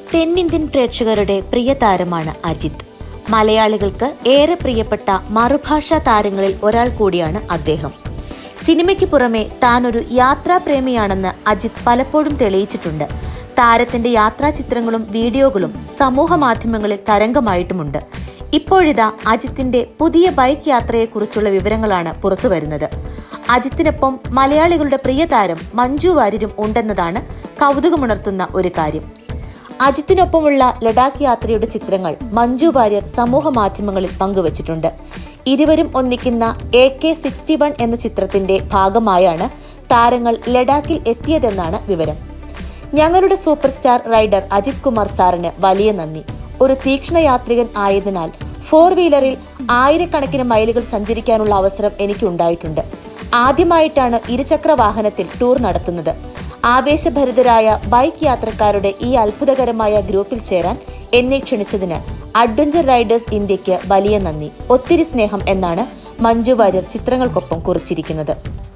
തെന്നിന്ത്യൻ പ്രേക്ഷകരുടെ പ്രിയ താരമാണ് അജിത് മലയാളികൾക്ക് ഏറെ പ്രിയപ്പെട്ട മറുഭാഷാ താരങ്ങളിൽ ഒരാൾ കൂടിയാണ് അദ്ദേഹം സിനിമയ്ക്ക് പുറമെ താൻ ഒരു യാത്രാപ്രേമിയാണെന്ന് അജിത് പലപ്പോഴും തെളിയിച്ചിട്ടുണ്ട് താരത്തിന്റെ യാത്രാ ചിത്രങ്ങളും വീഡിയോകളും സമൂഹ മാധ്യമങ്ങളിൽ തരംഗമായിട്ടുമുണ്ട് ഇപ്പോഴിതാ അജിത്തിന്റെ പുതിയ ബൈക്ക് യാത്രയെക്കുറിച്ചുള്ള വിവരങ്ങളാണ് പുറത്തുവരുന്നത് അജിത്തിനൊപ്പം മലയാളികളുടെ പ്രിയ താരം മഞ്ജു വാര്യരും ഉണ്ടെന്നതാണ് കൗതുകമുണർത്തുന്ന ഒരു കാര്യം അജിത്തിനൊപ്പമുള്ള ലഡാക്ക് യാത്രയുടെ ചിത്രങ്ങൾ മഞ്ജു വാര്യർ സമൂഹ മാധ്യമങ്ങളിൽ പങ്കുവച്ചിട്ടുണ്ട് ഇരുവരും ഒന്നിക്കുന്ന എ കെ സിക്സ്റ്റി വൺ എന്ന ചിത്രത്തിന്റെ ഭാഗമായാണ് താരങ്ങൾ ലഡാക്കിൽ എത്തിയതെന്നാണ് വിവരം ഞങ്ങളുടെ super star rider Ajith Kumar സാറിന് വലിയ നന്ദി ഒരു തീക്ഷ്ണ യാത്രികൻ ആയതിനാൽ ഫോർ വീലറിൽ ആയിരക്കണക്കിന് മൈലുകൾ സഞ്ചരിക്കാനുള്ള അവസരം എനിക്കുണ്ടായിട്ടുണ്ട് ആദ്യമായിട്ടാണ് ഇരുചക്ര വാഹനത്തിൽ ടൂർ നടത്തുന്നത് ആവേശഭരിതരായ ബൈക്ക് യാത്രക്കാരുടെ ഈ അത്ഭുതകരമായ ഗ്രൂപ്പിൽ ചേരാൻ എന്നെ ക്ഷണിച്ചതിന് അഡ്വഞ്ചർ റൈഡേഴ്സ് ഇന്ത്യക്ക് വലിയ നന്ദി ഒത്തിരി സ്നേഹം എന്നാണ് മഞ്ജു വാര്യർ ചിത്രങ്ങൾക്കൊപ്പം കുറിച്ചിരിക്കുന്നത്